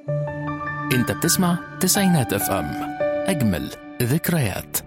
انت بتسمع تسعينات اف ام اجمل ذكريات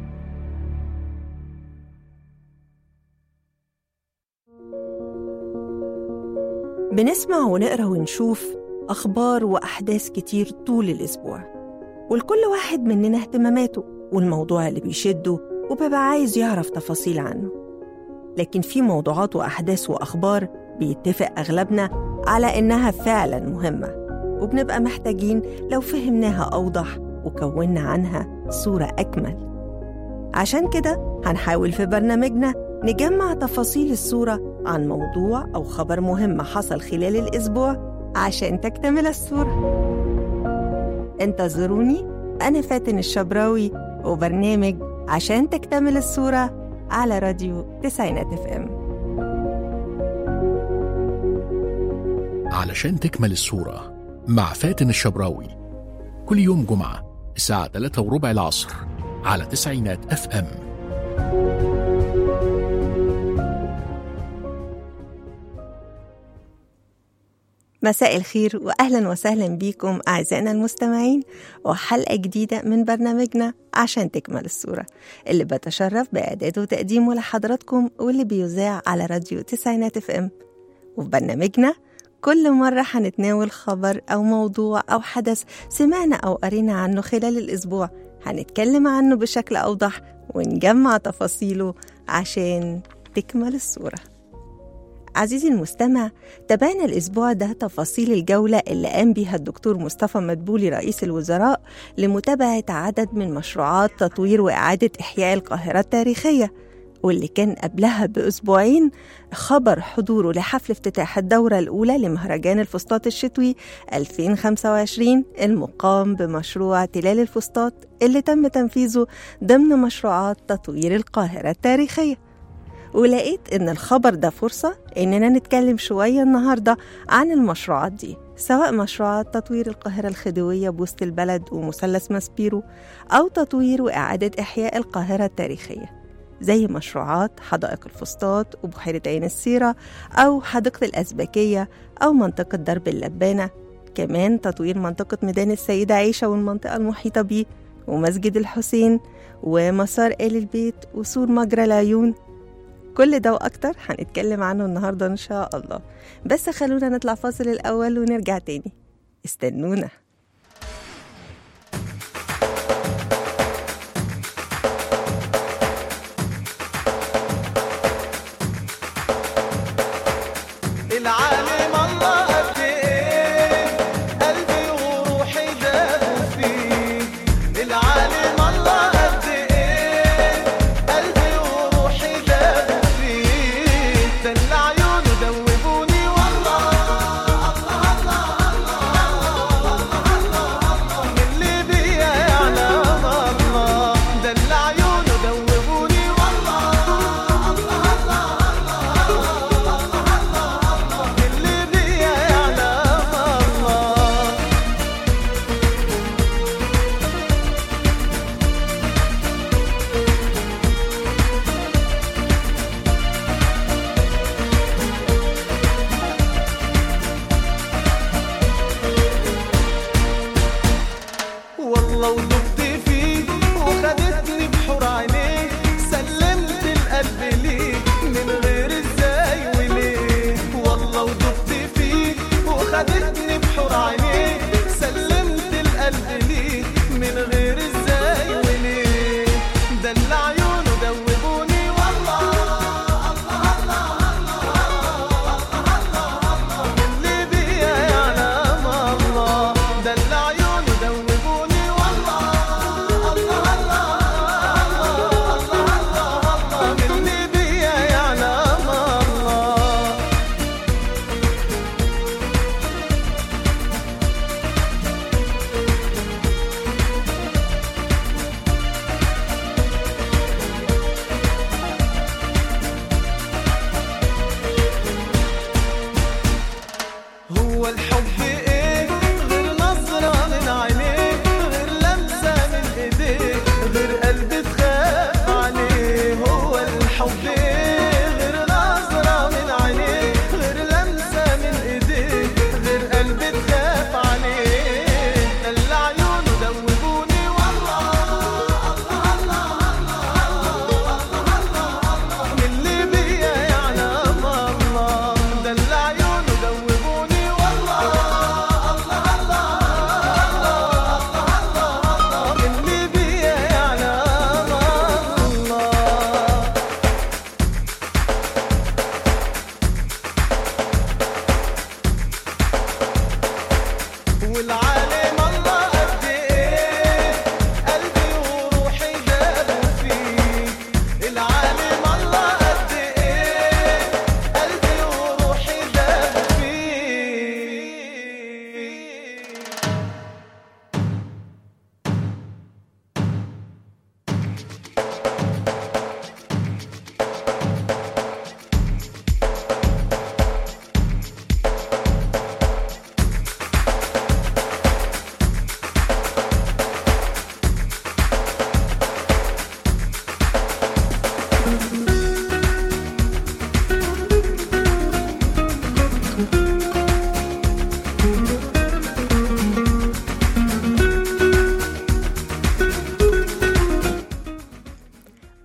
بنسمع ونقرا ونشوف أخبار وأحداث كتير طول الأسبوع ولكل واحد مننا اهتماماته والموضوع اللي بيشده وبيبقى عايز يعرف تفاصيل عنه لكن في موضوعات وأحداث وأخبار بيتفق أغلبنا على إنها فعلا مهمة وبنبقى محتاجين لو فهمناها أوضح وكونا عنها صورة أكمل عشان كده هنحاول في برنامجنا نجمع تفاصيل الصورة عن موضوع أو خبر مهم حصل خلال الأسبوع عشان تكتمل الصورة انتظروني أنا فاتن الشبراوي وبرنامج عشان تكتمل الصورة على راديو تسعينات اف ام علشان تكمل الصورة مع فاتن الشبراوي كل يوم جمعة الساعة 3 وربع العصر على تسعينات اف ام مساء الخير وأهلا وسهلا بيكم أعزائنا المستمعين وحلقة جديدة من برنامجنا عشان تكمل الصورة اللي بتشرف بإعداده وتقديمه لحضراتكم واللي بيذاع على راديو تسعينات اف ام وفي برنامجنا كل مرة هنتناول خبر أو موضوع أو حدث سمعنا أو قرينا عنه خلال الأسبوع هنتكلم عنه بشكل أوضح ونجمع تفاصيله عشان تكمل الصورة عزيزي المستمع تابعنا الأسبوع ده تفاصيل الجولة اللي قام بيها الدكتور مصطفى مدبولي رئيس الوزراء لمتابعة عدد من مشروعات تطوير وإعادة إحياء القاهرة التاريخية واللي كان قبلها بأسبوعين خبر حضوره لحفل افتتاح الدورة الأولى لمهرجان الفسطاط الشتوي 2025 المقام بمشروع تلال الفسطاط اللي تم تنفيذه ضمن مشروعات تطوير القاهرة التاريخية ولقيت إن الخبر ده فرصة إننا نتكلم شوية النهاردة عن المشروعات دي سواء مشروعات تطوير القاهرة الخديوية بوسط البلد ومثلث ماسبيرو أو تطوير وإعادة إحياء القاهرة التاريخية زي مشروعات حدائق الفسطاط وبحيرة عين السيرة أو حديقة الأزبكية أو منطقة درب اللبانة كمان تطوير منطقة ميدان السيدة عيشة والمنطقة المحيطة بيه ومسجد الحسين ومسار آل البيت وسور مجرى العيون كل ده وأكتر هنتكلم عنه النهاردة إن شاء الله بس خلونا نطلع فاصل الأول ونرجع تاني استنونا العالم الله قد ايه قلبي وروحي دابوا فيه العالم الله قد ايه قلبي وروحي دابوا فيه دل عيونه دوبوني والله من اللي بيا يعلم الله دل عيونه دوبوني والله اللي بيا يعلم الله والله ودقت فيه وخدتني بحور عينيه سلمت القلب ليه من غير ازاي وليه والله ودقت فيه وخدتني بحور عينيه سلمت القلب ليه من غير ازاي وليه دل عيونه دوبوني والله اللي بيا يعلم الله دل عيونه دوبوني والله اللي بيا يعلم الله هو الحب ايه غير نظرة من عينيه غير لمسة من ايديه غير قلب تخاف عليه هو الحب ايه غير نظرة من عينيه غير لمسة من ايديه غير قلب تخاف عليه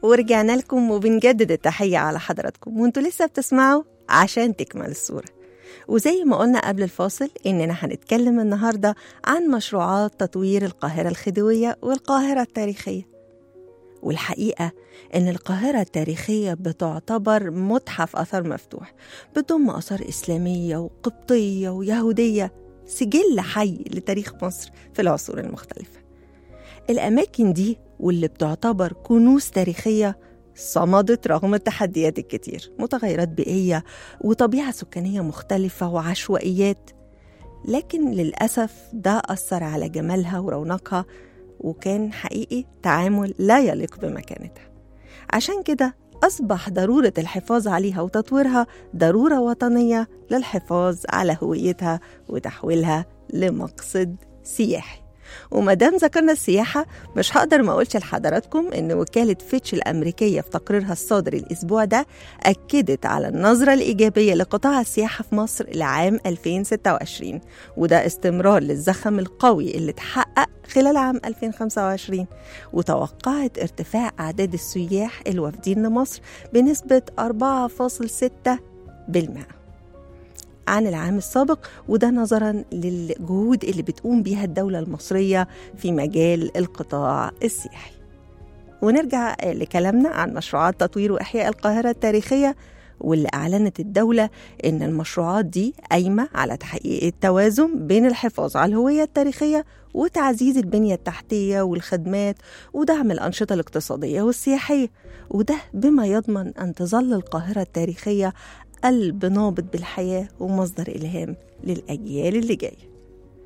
ورجعنا لكم وبنجدد التحية على حضراتكم وانتوا لسه بتسمعوا عشان تكمل الصورة وزي ما قلنا قبل الفاصل إننا هنتكلم النهاردة عن مشروعات تطوير القاهرة الخديوية والقاهرة التاريخية والحقيقة إن القاهرة التاريخية بتعتبر متحف أثر مفتوح بتضم آثار إسلامية وقبطية ويهودية سجل حي لتاريخ مصر في العصور المختلفة الأماكن دي واللي بتعتبر كنوز تاريخية صمدت رغم التحديات الكتير متغيرات بيئية وطبيعة سكانية مختلفة وعشوائيات لكن للأسف ده أثر على جمالها ورونقها وكان حقيقي تعامل لا يليق بمكانتها عشان كده أصبح ضرورة الحفاظ عليها وتطويرها ضرورة وطنية للحفاظ على هويتها وتحويلها لمقصد سياحي وما دام ذكرنا السياحة مش هقدر ما أقولش لحضراتكم إن وكالة فيتش الأمريكية في تقريرها الصادر الأسبوع ده أكدت على النظرة الإيجابية لقطاع السياحة في مصر لعام 2026 وده استمرار للزخم القوي اللي اتحقق خلال عام 2025 وتوقعت ارتفاع أعداد السياح الوافدين لمصر بنسبة 4.6 بالمئة عن العام السابق وده نظرا للجهود اللي بتقوم بيها الدولة المصرية في مجال القطاع السياحي ونرجع لكلامنا عن مشروعات تطوير وإحياء القاهرة التاريخية واللي أعلنت الدولة إن المشروعات دي قايمة على تحقيق التوازن بين الحفاظ على الهوية التاريخية وتعزيز البنية التحتية والخدمات ودعم الأنشطة الاقتصادية والسياحية وده بما يضمن أن تظل القاهرة التاريخية قلب نابض بالحياة ومصدر إلهام للأجيال اللي جاية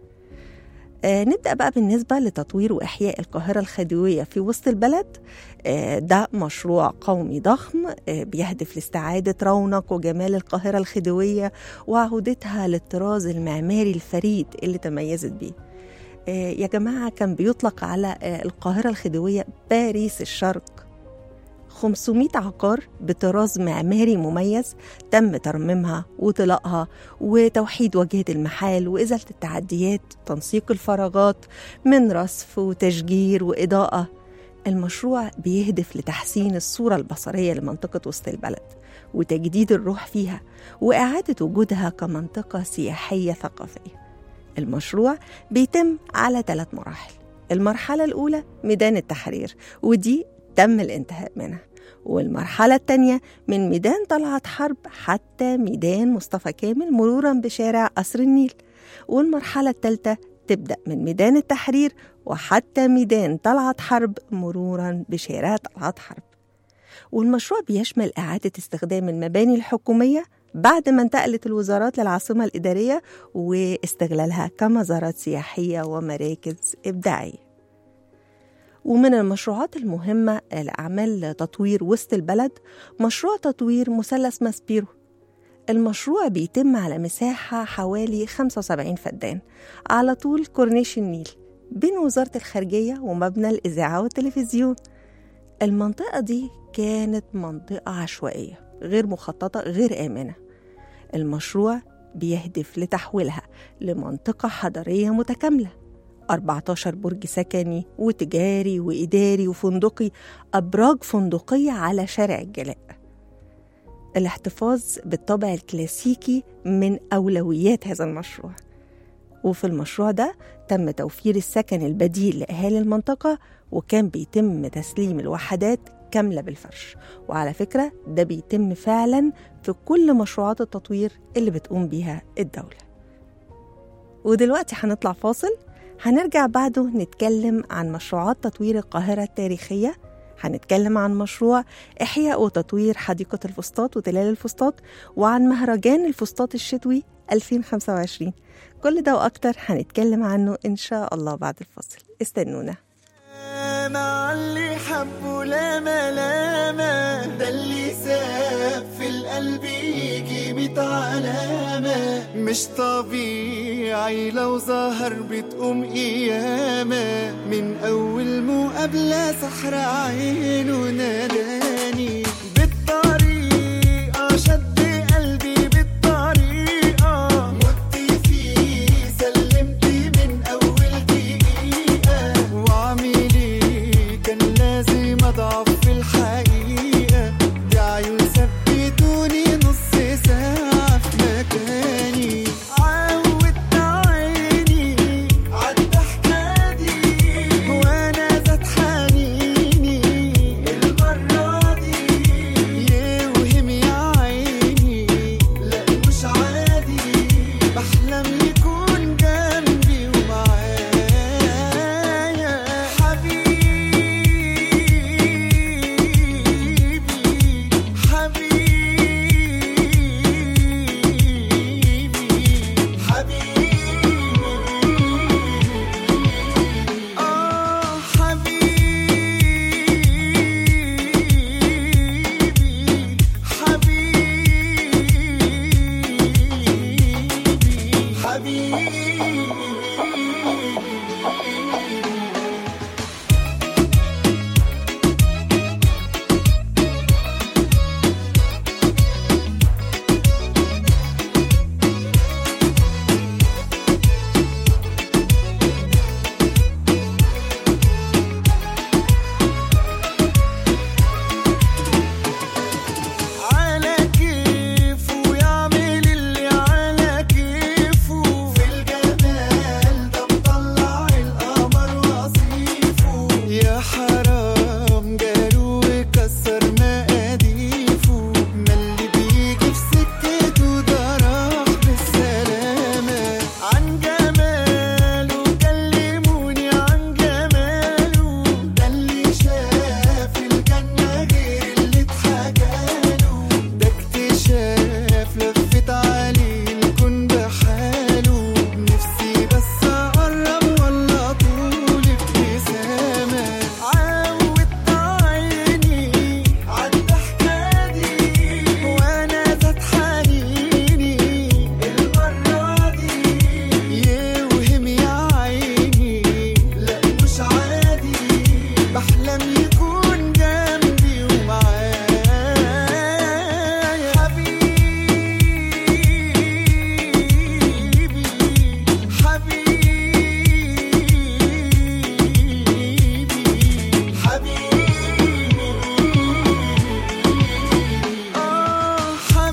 آه نبدأ بقى بالنسبة لتطوير وإحياء القاهرة الخديوية في وسط البلد آه ده مشروع قومي ضخم آه بيهدف لاستعادة رونق وجمال القاهرة الخديوية وعودتها للطراز المعماري الفريد اللي تميزت بيه آه يا جماعة كان بيطلق على آه القاهرة الخديوية باريس الشرق 500 عقار بطراز معماري مميز تم ترميمها وطلاقها وتوحيد واجهة المحال وإزالة التعديات تنسيق الفراغات من رصف وتشجير وإضاءة المشروع بيهدف لتحسين الصورة البصرية لمنطقة وسط البلد وتجديد الروح فيها وإعادة وجودها كمنطقة سياحية ثقافية المشروع بيتم على ثلاث مراحل المرحلة الأولى ميدان التحرير ودي تم الانتهاء منها والمرحلة الثانية من ميدان طلعت حرب حتى ميدان مصطفى كامل مرورا بشارع قصر النيل والمرحلة الثالثة تبدأ من ميدان التحرير وحتى ميدان طلعت حرب مرورا بشارع طلعت حرب والمشروع بيشمل إعادة استخدام المباني الحكومية بعد ما انتقلت الوزارات للعاصمة الإدارية واستغلالها كمزارات سياحية ومراكز إبداعية ومن المشروعات المهمة لأعمال تطوير وسط البلد مشروع تطوير مثلث ماسبيرو المشروع بيتم على مساحة حوالي 75 فدان على طول كورنيش النيل بين وزارة الخارجية ومبنى الإذاعة والتلفزيون المنطقة دي كانت منطقة عشوائية غير مخططة غير آمنة المشروع بيهدف لتحويلها لمنطقة حضرية متكاملة 14 برج سكني وتجاري وإداري وفندقي أبراج فندقية على شارع الجلاء الاحتفاظ بالطابع الكلاسيكي من أولويات هذا المشروع وفي المشروع ده تم توفير السكن البديل لأهالي المنطقة وكان بيتم تسليم الوحدات كاملة بالفرش وعلى فكرة ده بيتم فعلا في كل مشروعات التطوير اللي بتقوم بيها الدولة ودلوقتي هنطلع فاصل هنرجع بعده نتكلم عن مشروعات تطوير القاهرة التاريخية هنتكلم عن مشروع إحياء وتطوير حديقة الفسطاط وتلال الفسطاط وعن مهرجان الفسطاط الشتوي 2025 كل ده وأكتر هنتكلم عنه إن شاء الله بعد الفاصل استنونا مع اللي حبه لاما لاما ده اللي ساب في القلب يجي ميت علامة مش طبيعي لو ظهر بتقوم قيامة من أول مقابلة سحر عينه ناداني بالطريقة شد قلبي بالطريقة مت فيه سلمت من أول دقيقة وعميلي كان لازم أضعف في الحقيقة على كيفه يعمل اللي على كيفه في الجمال ده مطلع القمر وصيفه يا حرام جاله وكسر مقاديفه ما اللي بيجي في سكته ده راح بالسلامة عن جماله كلموني عن جماله ده اللي شاف الجنة غير اللي اتحكاله ده اكتشاف لفت عليه الكون بحاله نفسي بس اقرب ولا طول ابتسامة عودت عيني عالضحكة دي وانا زاد حنيني المرة دي يوهم يا عيني لا مش عادي بحلم يكون جنبي ومعايا حبيبي حبيبي حبيبي آه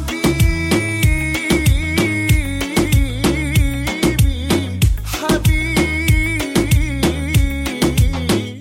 حبيبي حبيبي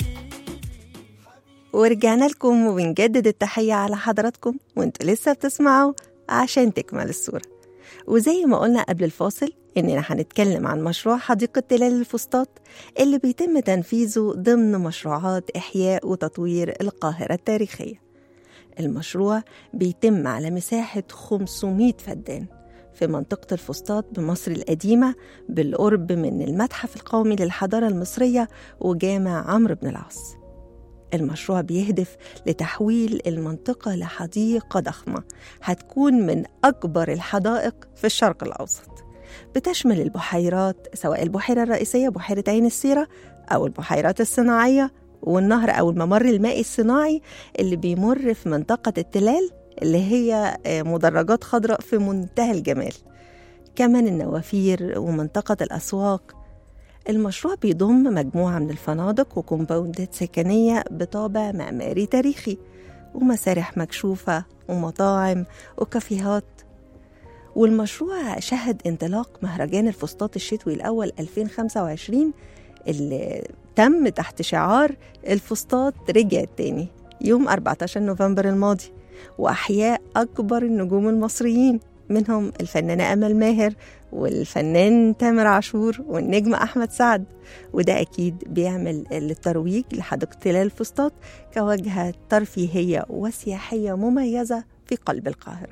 ورجعنا لكم وبنجدد التحية على حضراتكم وانتوا لسه بتسمعوا عشان تكمل الصورة وزي ما قلنا قبل الفاصل إننا هنتكلم عن مشروع حديقة تلال الفسطاط اللي بيتم تنفيذه ضمن مشروعات إحياء وتطوير القاهرة التاريخية المشروع بيتم على مساحة 500 فدان في منطقة الفسطاط بمصر القديمة بالقرب من المتحف القومي للحضارة المصرية وجامع عمرو بن العاص المشروع بيهدف لتحويل المنطقة لحديقة ضخمة هتكون من أكبر الحدائق في الشرق الأوسط بتشمل البحيرات سواء البحيرة الرئيسية بحيرة عين السيرة أو البحيرات الصناعية والنهر أو الممر المائي الصناعي اللي بيمر في منطقة التلال اللي هي آه، مدرجات خضراء في منتهى الجمال كمان النوافير ومنطقة الأسواق المشروع بيضم مجموعة من الفنادق وكومباوندات سكنية بطابع معماري تاريخي ومسارح مكشوفة ومطاعم وكافيهات والمشروع شهد انطلاق مهرجان الفسطاط الشتوي الأول 2025 اللي تم تحت شعار الفسطاط رجع تاني يوم 14 نوفمبر الماضي وأحياء أكبر النجوم المصريين منهم الفنانة أمل ماهر والفنان تامر عاشور والنجم أحمد سعد وده أكيد بيعمل للترويج لحديقة تلال الفسطاط كوجهة ترفيهية وسياحية مميزة في قلب القاهرة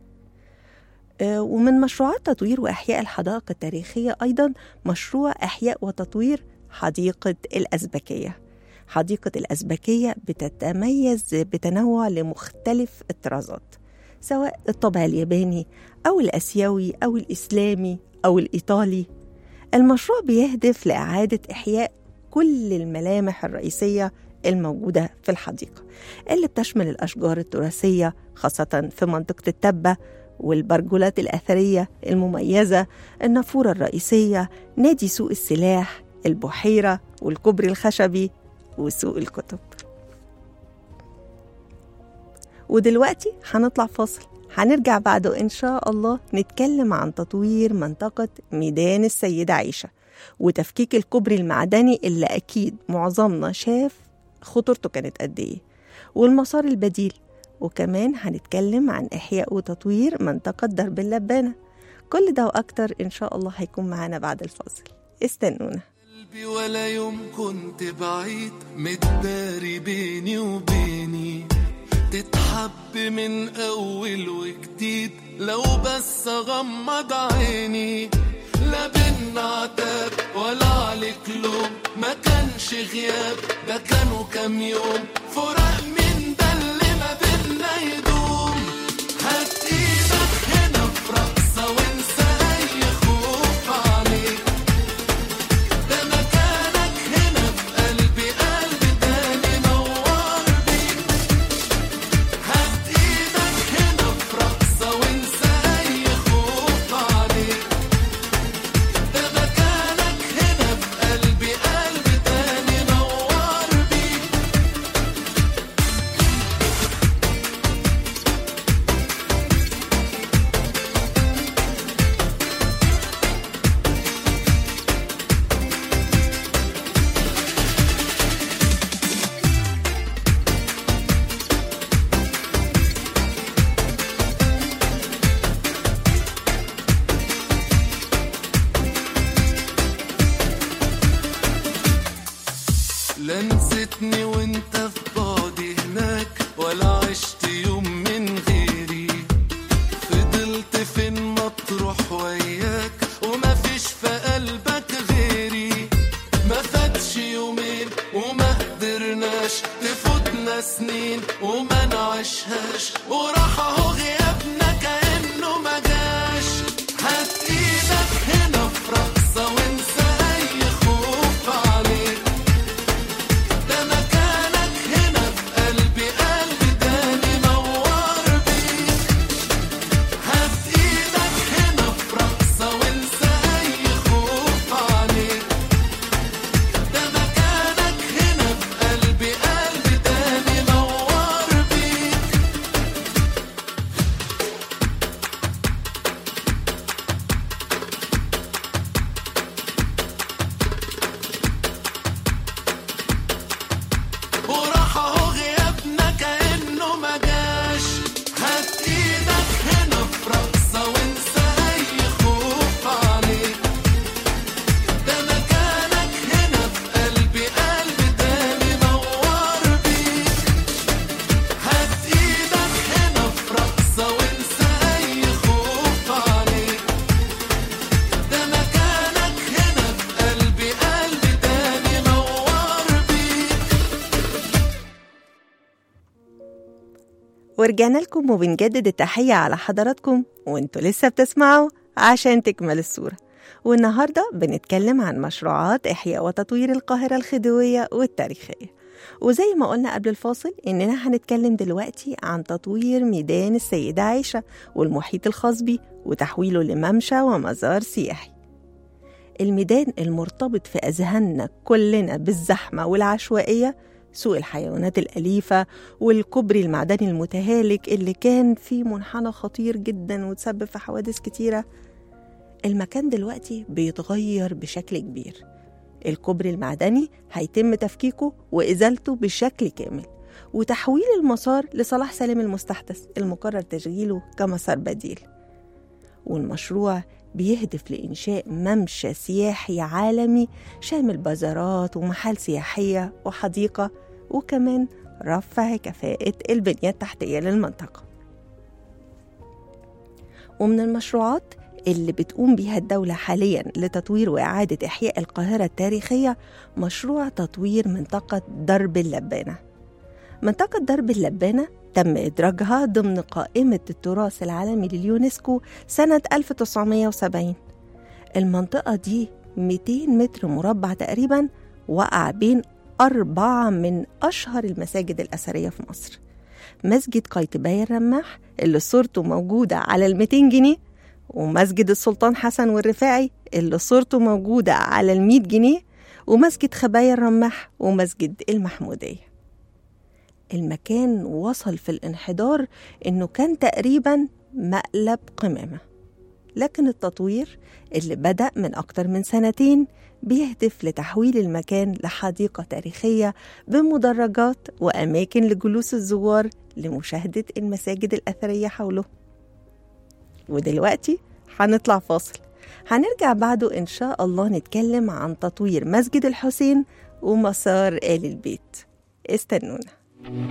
آه، ومن مشروعات تطوير وإحياء الحدائق التاريخية أيضا مشروع إحياء وتطوير حديقة الأزبكية حديقة الأزبكية بتتميز بتنوع لمختلف الطرازات سواء الطابع الياباني أو الآسيوي أو الإسلامي أو الإيطالي المشروع بيهدف لإعادة إحياء كل الملامح الرئيسية الموجودة في الحديقة اللي بتشمل الأشجار التراثية خاصة في منطقة التبة والبرجولات الأثرية المميزة النافورة الرئيسية نادي سوق السلاح البحيرة والكوبري الخشبي وسوق الكتب ودلوقتي هنطلع فاصل هنرجع بعده إن شاء الله نتكلم عن تطوير منطقة ميدان السيدة عيشة وتفكيك الكوبري المعدني اللي أكيد معظمنا شاف خطورته كانت قد إيه والمسار البديل وكمان هنتكلم عن إحياء وتطوير منطقة درب اللبانة كل ده وأكتر إن شاء الله هيكون معانا بعد الفاصل استنونا قلبي ولا يوم كنت بعيد متداري بيني وبيني تتحب من أول وجديد لو بس أغمض عيني لا بينا عتاب ولا عليك لوم ما كانش غياب ده كانوا كام يوم فراق من ده اللي ما بينا يدوم هات ايدك هنا في رقصة وانسى أي خوف عليك لا نسيتني وانت في بعدي هناك ولا عشت يوم من غيري فضلت فين مطروح وياك وما فيش في قلبك غيري ما فاتش يومين وما قدرناش تفوتنا سنين وما نعيشهاش وراح اهو غيابنا كأنه ما جاش هات ايدك هنا في رقصة وانسى اي خوف عليك ده مكانك هنا في قلبي قلبي تاني نور بيك هات ايدك هنا في رقصة وانسى اي خوف عليك ده مكانك هنا في قلبي قلبي تاني نور بيك وراح اهو غيابنا كأنه ما جاش هات ايدك هنا في رقصة وانسى اي خوف عليك ده مكانك هنا في قلبي قلبي تاني نور بيك هات ايدك هنا في رقصة وانسى اي خوف عليك ده مكانك هنا في قلبي قلبي تاني نور بيك ورجعنا لكم وبنجدد التحية على حضراتكم وانتوا لسه بتسمعوا عشان تكمل الصورة والنهاردة بنتكلم عن مشروعات إحياء وتطوير القاهرة الخديوية والتاريخية وزي ما قلنا قبل الفاصل إننا هنتكلم دلوقتي عن تطوير ميدان السيدة عائشة والمحيط الخاص بيه وتحويله لممشى ومزار سياحي الميدان المرتبط في أذهاننا كلنا بالزحمة والعشوائية سوق الحيوانات الأليفة والكوبري المعدني المتهالك اللي كان فيه منحنى خطير جدا وتسبب في حوادث كتيرة المكان دلوقتي بيتغير بشكل كبير الكوبري المعدني هيتم تفكيكه وإزالته بشكل كامل وتحويل المسار لصلاح سالم المستحدث المقرر تشغيله كمسار بديل والمشروع بيهدف لإنشاء ممشى سياحي عالمي شامل بازارات ومحال سياحية وحديقة وكمان رفع كفاءة البنية التحتية للمنطقة ومن المشروعات اللي بتقوم بيها الدولة حاليا لتطوير وإعادة إحياء القاهرة التاريخية مشروع تطوير منطقة درب اللبانة منطقة درب اللبانة تم إدراجها ضمن قائمة التراث العالمي لليونسكو سنة 1970 المنطقة دي 200 متر مربع تقريبا وقع بين أربعة من أشهر المساجد الأثرية في مصر مسجد قايتباي الرماح اللي صورته موجودة على ال 200 جنيه ومسجد السلطان حسن والرفاعي اللي صورته موجودة على ال 100 جنيه ومسجد خبايا الرماح ومسجد المحمودية المكان وصل في الانحدار إنه كان تقريبا مقلب قمامة لكن التطوير اللي بدأ من أكتر من سنتين بيهدف لتحويل المكان لحديقة تاريخية بمدرجات وأماكن لجلوس الزوار لمشاهدة المساجد الأثرية حوله ودلوقتي هنطلع فاصل هنرجع بعده إن شاء الله نتكلم عن تطوير مسجد الحسين ومسار آل البيت استنونا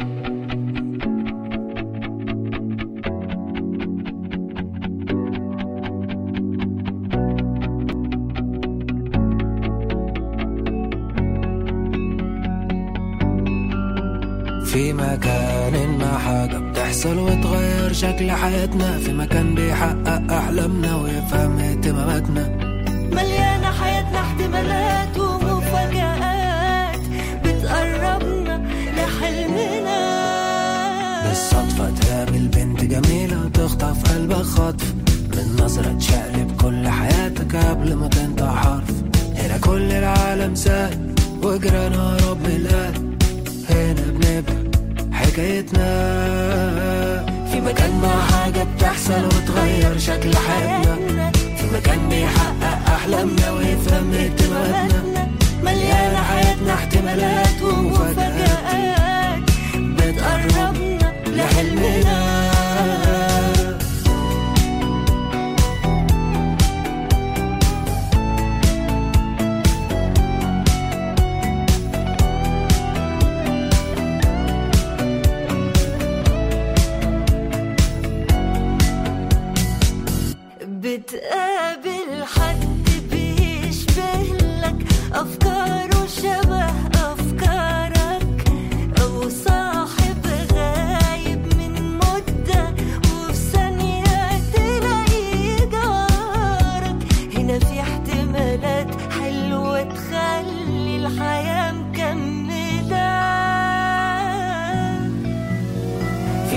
في مكان ما حاجة بتحصل وتغير شكل حياتنا في مكان بيحقق أحلامنا ويفهم اهتماماتنا مليانة حياتنا احتمالات ومفاجآت بتقربنا لحلمنا بالصدفة تقابل بنت جميلة وتخطف قلبك خطف من نظرة تشقلب كل حياتك قبل ما تنطق حرف هنا كل العالم سهل وجرانا رب القلب هنا بنبقى حكايتنا في مكان ما حاجة بتحصل وتغير شكل حياتنا في مكان بيحقق أحلامنا ويفهم اهتماماتنا مليانة حياتنا احتمالات ومفاجآت بتقربنا لحلمنا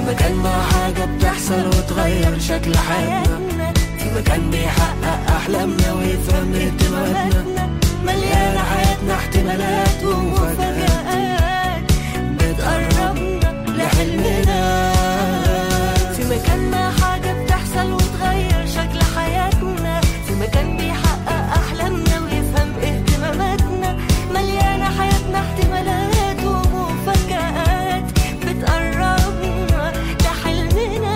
في مكان ما حاجة بتحصل وتغير شكل حياتنا في مكان بيحقق أحلامنا ويفهم اهتماماتنا مليانة حياتنا احتمالات ومفاجآت بتقربنا لحلمنا في مكان ما حاجة بتحصل وتغير شكل حياتنا في مكان بيحقق أحلامنا ويفهم اهتماماتنا مليانة حياتنا احتمالات ومفاجآت بتقربنا لحلمنا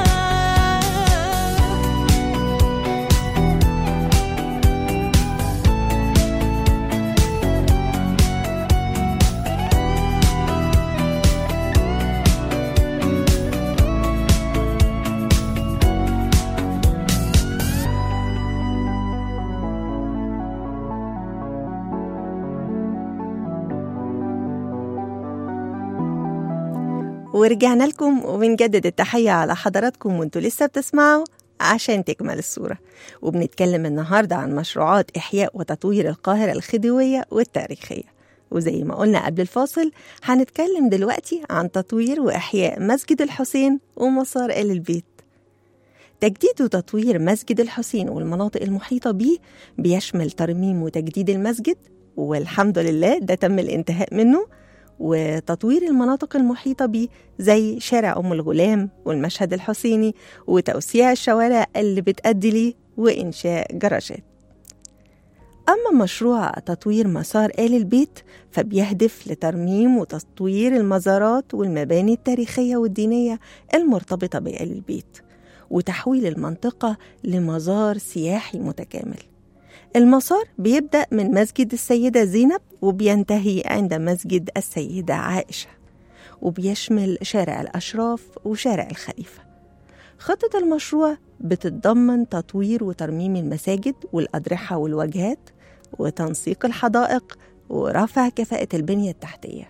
ورجعنا لكم وبنجدد التحية على حضراتكم وانتوا لسه بتسمعوا عشان تكمل الصورة وبنتكلم النهاردة عن مشروعات إحياء وتطوير القاهرة الخديوية والتاريخية وزي ما قلنا قبل الفاصل هنتكلم دلوقتي عن تطوير وإحياء مسجد الحسين ومسار آل البيت تجديد وتطوير مسجد الحسين والمناطق المحيطة بيه بيشمل ترميم وتجديد المسجد والحمد لله ده تم الانتهاء منه وتطوير المناطق المحيطة بيه زي شارع أم الغلام والمشهد الحسيني وتوسيع الشوارع اللي بتأدي ليه وإنشاء جراجات أما مشروع تطوير مسار آل البيت فبيهدف لترميم وتطوير المزارات والمباني التاريخية والدينية المرتبطة بآل البيت وتحويل المنطقة لمزار سياحي متكامل المسار بيبدأ من مسجد السيدة زينب وبينتهي عند مسجد السيدة عائشة وبيشمل شارع الأشراف وشارع الخليفة خطة المشروع بتتضمن تطوير وترميم المساجد والأضرحة والواجهات وتنسيق الحدائق ورفع كفاءة البنية التحتية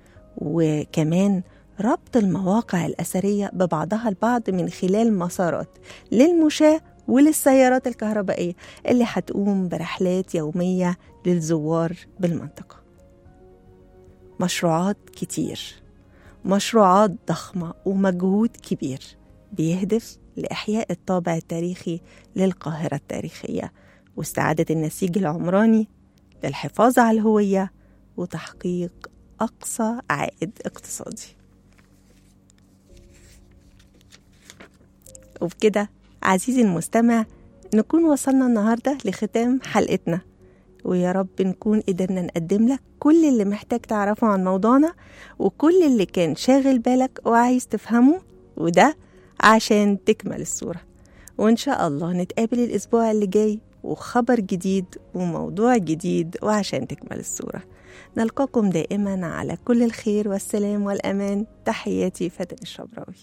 وكمان ربط المواقع الأثرية ببعضها البعض من خلال مسارات للمشاة وللسيارات الكهربائية اللي هتقوم برحلات يومية للزوار بالمنطقة مشروعات كتير مشروعات ضخمة ومجهود كبير بيهدف لإحياء الطابع التاريخي للقاهرة التاريخية واستعادة النسيج العمراني للحفاظ على الهوية وتحقيق أقصى عائد اقتصادي وبكده عزيزي المستمع نكون وصلنا النهاردة لختام حلقتنا ويا رب نكون قدرنا نقدم لك كل اللي محتاج تعرفه عن موضوعنا وكل اللي كان شاغل بالك وعايز تفهمه وده عشان تكمل الصورة وإن شاء الله نتقابل الأسبوع اللي جاي وخبر جديد وموضوع جديد وعشان تكمل الصورة نلقاكم دائما على كل الخير والسلام والأمان تحياتي فاتن الشبراوي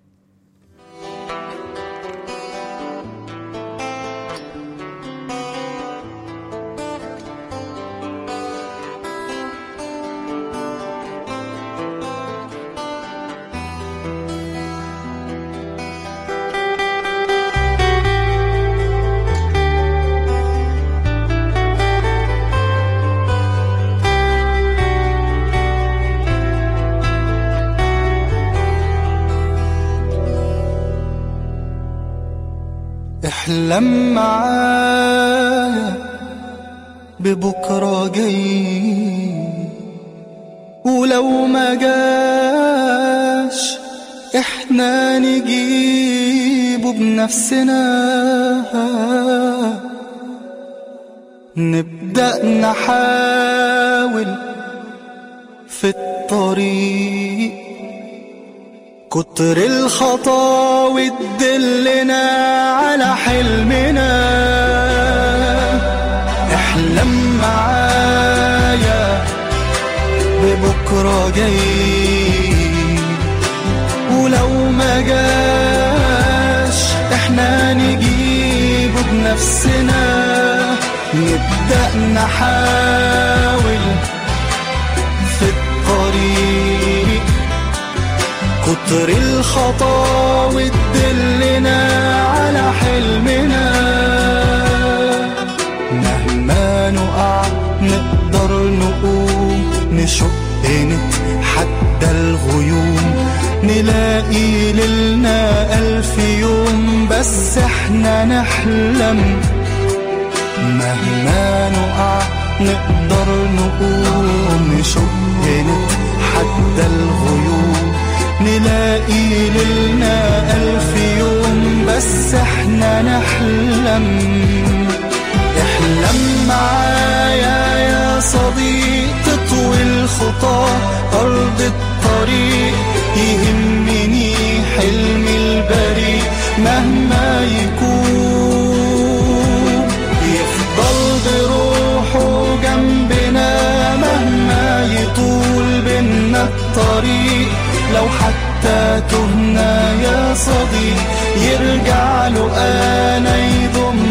احلم معايا ببكرة جاي ولو ما جاش احنا نجيبه بنفسنا نبدأ نحاول في الطريق كتر الخطاوي تدلنا على حلمنا احلم معايا ببكرة جاي ولو ما جاش احنا نجيبه بنفسنا نبدأ نحاول في الطريق كتر الخطاوي تدلنا على حلمنا مهما نقع نقدر نقوم نشق نتحدى الغيوم نلاقي نلاقي ليلنا ألف يوم بس احنا نحلم مهما نقع نقدر نقوم نشق نتحدى الغيوم نلاقي ليلنا ألف يوم بس احنا نحلم احلم معايا يا صديق تطوي الخطى أرض الطريق يهمني حلمي البريء مهما يكون يفضل بروحه جنبنا مهما يطول بينا الطريق لو حتى تهنا يا صديق يرجع له أنا يضم